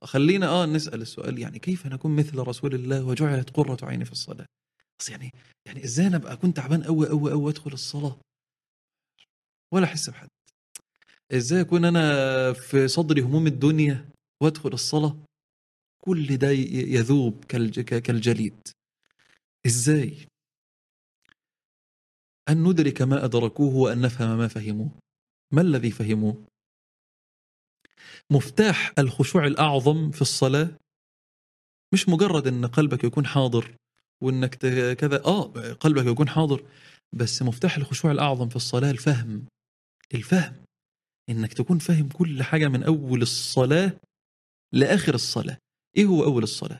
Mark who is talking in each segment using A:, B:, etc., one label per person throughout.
A: خلينا اه نسال السؤال يعني كيف نكون مثل رسول الله وجعلت قره عيني في الصلاه بس يعني يعني ازاي انا ابقى كنت تعبان قوي قوي قوي ادخل الصلاه ولا احس بحد ازاي اكون انا في صدري هموم الدنيا وادخل الصلاه كل ده ي- يذوب كالج- ك- كالجليد ازاي ان ندرك ما ادركوه وان نفهم ما فهموه ما الذي فهموه مفتاح الخشوع الاعظم في الصلاه مش مجرد ان قلبك يكون حاضر وانك ت- كذا اه قلبك يكون حاضر بس مفتاح الخشوع الاعظم في الصلاه الفهم الفهم انك تكون فاهم كل حاجه من اول الصلاه لاخر الصلاه ايه هو اول الصلاه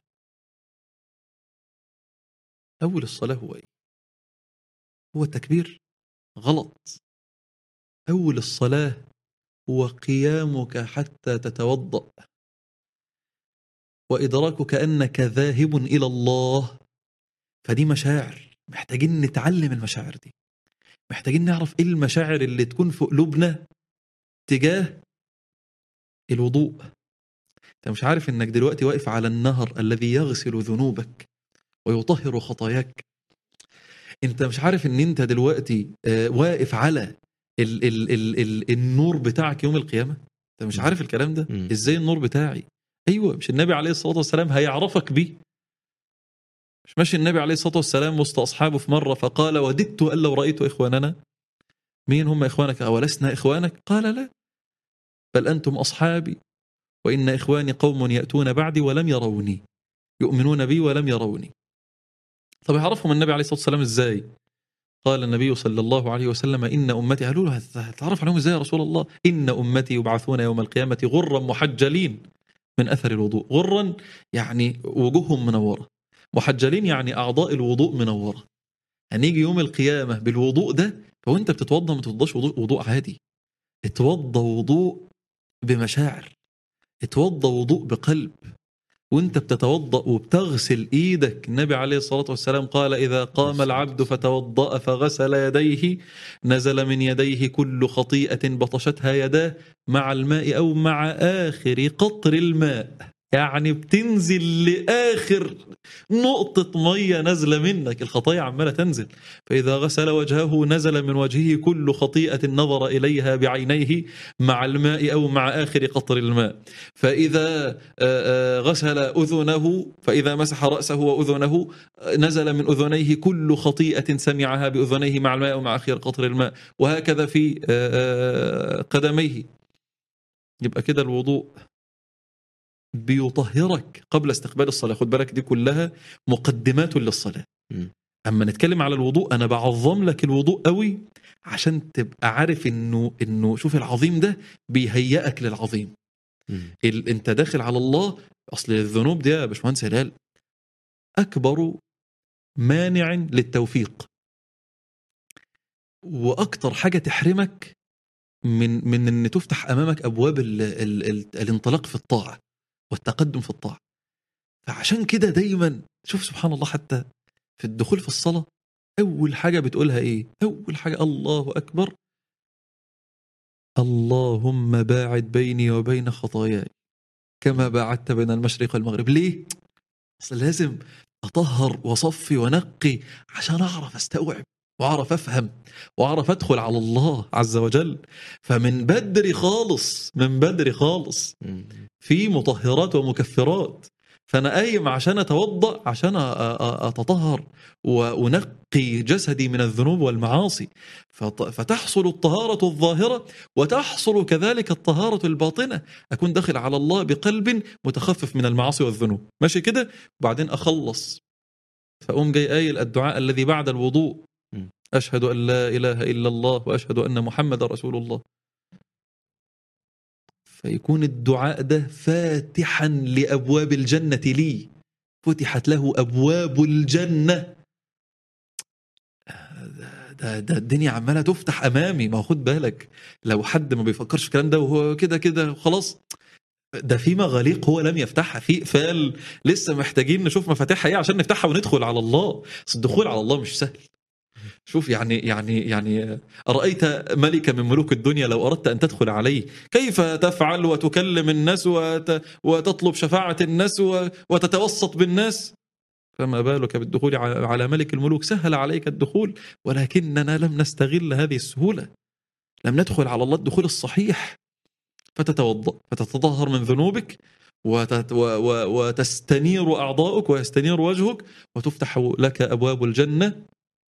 A: اول الصلاه هو ايه هو التكبير غلط اول الصلاه هو قيامك حتى تتوضا وادراكك انك ذاهب الى الله فدي مشاعر محتاجين نتعلم المشاعر دي محتاجين نعرف ايه المشاعر اللي تكون في قلوبنا تجاه الوضوء انت مش عارف انك دلوقتي واقف على النهر الذي يغسل ذنوبك ويطهر خطاياك انت مش عارف ان انت دلوقتي آه، واقف على ال ال ال ال النور بتاعك يوم القيامه انت مش
B: مم.
A: عارف الكلام ده
B: مم.
A: ازاي النور بتاعي ايوه مش النبي عليه الصلاه والسلام هيعرفك بيه مش ماشي النبي عليه الصلاه والسلام وسط اصحابه في مره فقال وددت ان لو رايت اخواننا مين هم اخوانك اولسنا اخوانك قال لا بل انتم اصحابي وان اخواني قوم ياتون بعدي ولم يروني يؤمنون بي ولم يروني طب يعرفهم النبي عليه الصلاه والسلام ازاي قال النبي صلى الله عليه وسلم ان امتي قالوا له هت- هتعرف عليهم ازاي يا رسول الله ان امتي يبعثون يوم القيامه غرا محجلين من اثر الوضوء غرا يعني وجوههم منوره محجلين يعني اعضاء الوضوء منوره هنيجي يوم القيامه بالوضوء ده فهو انت بتتوضا ما تتوضاش وضوء, وضوء عادي اتوضا وضوء بمشاعر اتوضا وضوء بقلب وانت بتتوضا وبتغسل ايدك النبي عليه الصلاه والسلام قال اذا قام العبد فتوضا فغسل يديه نزل من يديه كل خطيئه بطشتها يداه مع الماء او مع اخر قطر الماء يعني بتنزل لاخر نقطه ميه نازله منك الخطايا عماله تنزل فاذا غسل وجهه نزل من وجهه كل خطيئه نظر اليها بعينيه مع الماء او مع اخر قطر الماء فاذا آه، آه، غسل اذنه فاذا مسح راسه واذنه آه، نزل من اذنيه كل خطيئه سمعها باذنيه مع الماء ومع اخر قطر الماء وهكذا في آه، آه، قدميه يبقى كده الوضوء بيطهرك قبل استقبال الصلاه خد بالك دي كلها مقدمات للصلاه
B: مم.
A: اما نتكلم على الوضوء انا بعظم لك الوضوء قوي عشان تبقى عارف انه انه شوف العظيم ده بيهيئك للعظيم
B: مم.
A: ال... انت داخل على الله اصل الذنوب دي يا باشمهندس هلال اكبر مانع للتوفيق واكتر حاجه تحرمك من من ان تفتح امامك ابواب ال... ال... ال... الانطلاق في الطاعه والتقدم في الطاعه فعشان كده دايما شوف سبحان الله حتى في الدخول في الصلاه اول حاجه بتقولها ايه اول حاجه الله اكبر اللهم باعد بيني وبين خطاياي كما باعدت بين المشرق والمغرب ليه اصل لازم اطهر واصفي وانقي عشان اعرف استوعب واعرف افهم واعرف ادخل على الله عز وجل فمن بدري خالص من بدري خالص
B: مم.
A: في مطهرات ومكفرات فانا قايم عشان اتوضا عشان أ- أ- اتطهر وانقي جسدي من الذنوب والمعاصي فت- فتحصل الطهاره الظاهره وتحصل كذلك الطهاره الباطنه اكون داخل على الله بقلب متخفف من المعاصي والذنوب ماشي كده وبعدين اخلص فاقوم جاي قايل الدعاء الذي بعد الوضوء
B: م.
A: اشهد ان لا اله الا الله واشهد ان محمد رسول الله فيكون الدعاء ده فاتحا لابواب الجنه لي فتحت له ابواب الجنه ده, ده, ده الدنيا عماله تفتح امامي ما هو خد بالك لو حد ما بيفكرش في الكلام ده وهو كده كده خلاص ده في مغاليق هو لم يفتحها في اقفال لسه محتاجين نشوف مفاتيحها ايه عشان نفتحها وندخل على الله بس الدخول على الله مش سهل شوف يعني يعني يعني ارايت ملكا من ملوك الدنيا لو اردت ان تدخل عليه كيف تفعل وتكلم الناس وت وتطلب شفاعه الناس و- وتتوسط بالناس فما بالك بالدخول ع- على ملك الملوك سهل عليك الدخول ولكننا لم نستغل هذه السهوله لم ندخل على الله الدخول الصحيح فتتوضا فتتطهر من ذنوبك وتت- و- و- وتستنير اعضاؤك ويستنير وجهك وتفتح لك ابواب الجنه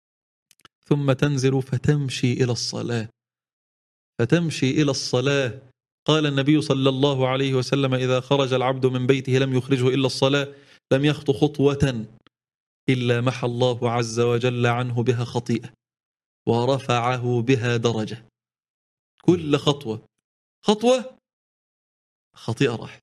A: ثم تنزل فتمشي الى الصلاه فتمشي الى الصلاه قال النبي صلى الله عليه وسلم اذا خرج العبد من بيته لم يخرجه الا الصلاه لم يخط خطوه الا محى الله عز وجل عنه بها خطيئه ورفعه بها درجه كل خطوه خطوه خطيئه راح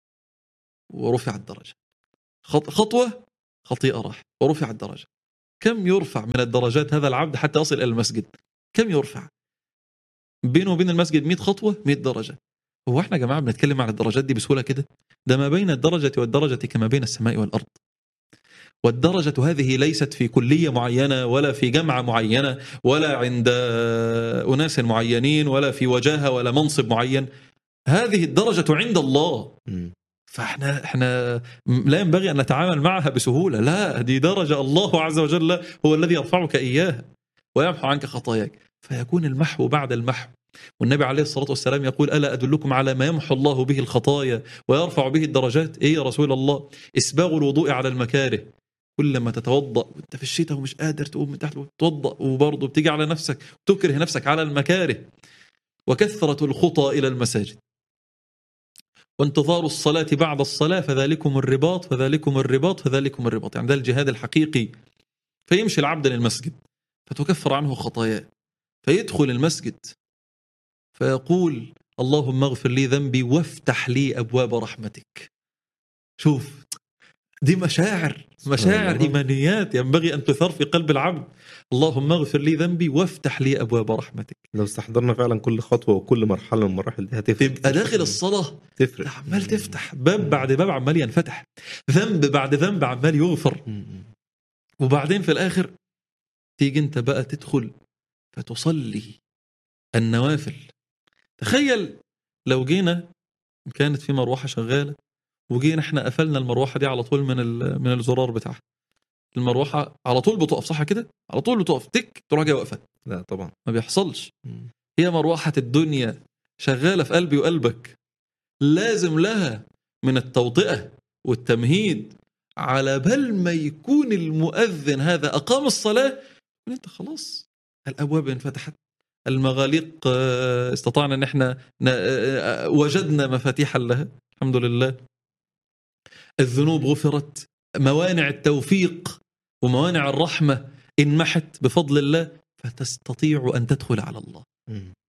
A: ورفعت درجه خط- خطوه خطيئه راح ورفعت درجه كم يرفع من الدرجات هذا العبد حتى يصل الى المسجد كم يرفع بينه وبين المسجد 100 خطوه 100 درجه هو احنا يا جماعه بنتكلم عن الدرجات دي بسهوله كده ده ما بين الدرجه والدرجه كما بين السماء والارض والدرجة هذه ليست في كلية معينة ولا في جامعة معينة ولا عند أناس معينين ولا في وجاهة ولا منصب معين هذه الدرجة عند الله
B: مم.
A: فاحنا احنا لا ينبغي ان نتعامل معها بسهوله، لا دي درجه الله عز وجل هو الذي يرفعك اياها ويمحو عنك خطاياك، فيكون المحو بعد المحو. والنبي عليه الصلاه والسلام يقول: الا ادلكم على ما يمحو الله به الخطايا ويرفع به الدرجات؟ ايه يا رسول الله؟ اسباغ الوضوء على المكاره. كل ما تتوضا وانت في الشتاء ومش قادر تقوم من تحت وتتوضا وبرضه بتيجي على نفسك وتكره نفسك على المكاره. وكثره الخطى الى المساجد. وانتظار الصلاة بعد الصلاة فذلكم الرباط فذلكم الرباط فذلكم الرباط يعني ده الجهاد الحقيقي فيمشي العبد للمسجد فتكفر عنه خطاياه فيدخل المسجد فيقول اللهم اغفر لي ذنبي وافتح لي أبواب رحمتك شوف دي مشاعر مشاعر
B: الله.
A: إيمانيات ينبغي أن تثار في قلب العبد اللهم اغفر لي ذنبي وافتح لي أبواب رحمتك
B: لو استحضرنا فعلا كل خطوه وكل مرحله من المراحل دي هتفرق
A: تبقى داخل الصلاة
B: تفرق
A: انت عمال تفتح باب بعد باب عمال ينفتح ذنب بعد ذنب عمال يغفر
B: مم.
A: وبعدين في الاخر تيجي انت بقى تدخل فتصلي النوافل تخيل لو جينا كانت في مروحه شغاله وجينا احنا قفلنا المروحه دي على طول من ال- من الزرار بتاعها المروحه على طول بتقف صح كده على طول بتقف تك تروح جايه واقفه
B: لا طبعا
A: ما بيحصلش
B: مم.
A: هي مروحة الدنيا شغالة في قلبي وقلبك لازم لها من التوطئة والتمهيد على بال ما يكون المؤذن هذا أقام الصلاة يكون أنت خلاص الأبواب انفتحت المغاليق آه، استطعنا ان احنا ن- آه، آه، وجدنا مفاتيحا لها الحمد لله الذنوب غفرت موانع التوفيق وموانع الرحمه انمحت بفضل الله فتستطيع ان تدخل على الله
B: مم.